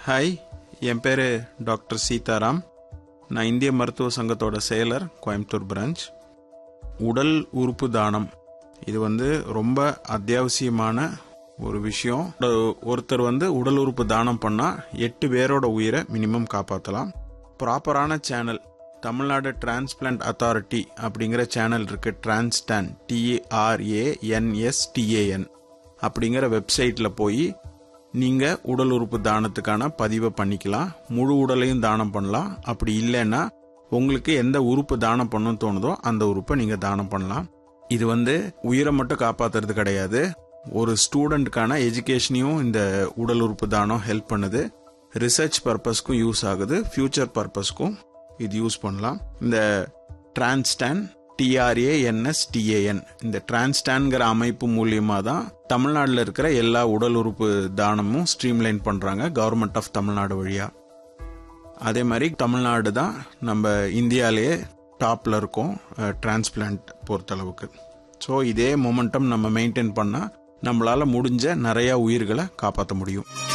hi என் பேர் doctor Sitaram நான் இந்திய மருத்துவ சங்கத்தோட செயலர் கோயம்புத்தூர் பிரான்ச் உடல் உறுப்பு தானம் இது வந்து ரொம்ப அத்தியாவசியமான ஒரு விஷயம் ஒரு- ஒருத்தர் வந்து உடல் உறுப்பு தானம் பண்ணால் எட்டு பேரோட உயிரை மினிமம் காப்பாற்றலாம் ப்ராப்பரான சேனல் தமிழ்நாடு டிரான்ஸ்பிளான்ட் அத்தாரிட்டி அப்படிங்கிற சேனல் இருக்கு டிரான்ஸ்டான் டிஏஆர்ஏஎன்எஸ்டிஏஎன் அப்படிங்கிற வெப்சைட்டில் போய் நீங்கள் உடல் உறுப்பு தானத்துக்கான பதிவை பண்ணிக்கலாம் முழு உடலையும் தானம் பண்ணலாம் அப்படி இல்லைன்னா உங்களுக்கு எந்த உறுப்பு தானம் பண்ணணும்னு தோணுதோ அந்த உறுப்பை நீங்கள் தானம் பண்ணலாம் இது வந்து உயிரை மட்டும் காப்பாத்துறது கிடையாது ஒரு ஸ்டூடெண்ட்கான எஜுகேஷனையும் இந்த உடல் உறுப்பு தானம் ஹெல்ப் பண்ணுது ரிசர்ச் பர்பஸ்க்கும் யூஸ் ஆகுது ஃபியூச்சர் பர்பஸ்க்கும் இது யூஸ் பண்ணலாம் இந்த டிரான்ஸ்டான் டிஆர்ஏஎன்எஸ் டிஏஎன் இந்த டிரான்ஸ்டான்ங்கிற அமைப்பு மூலியமா தான் தமிழ்நாட்டில் இருக்கிற எல்லா உடல் உறுப்பு தானமும் ஸ்ட்ரீம்லைன் பண்றாங்க கவர்மெண்ட் ஆஃப் தமிழ்நாடு வழியா அதே மாதிரி தமிழ்நாடு தான் நம்ம இந்தியாவிலேயே டாப்ல இருக்கோம் டிரான்ஸ்பிளான்ட் பொறுத்தளவுக்கு ஸோ இதே மொமெண்டம் நம்ம மெயின்டைன் பண்ணால் நம்மளால முடிஞ்ச நிறைய உயிர்களை காப்பாற்ற முடியும்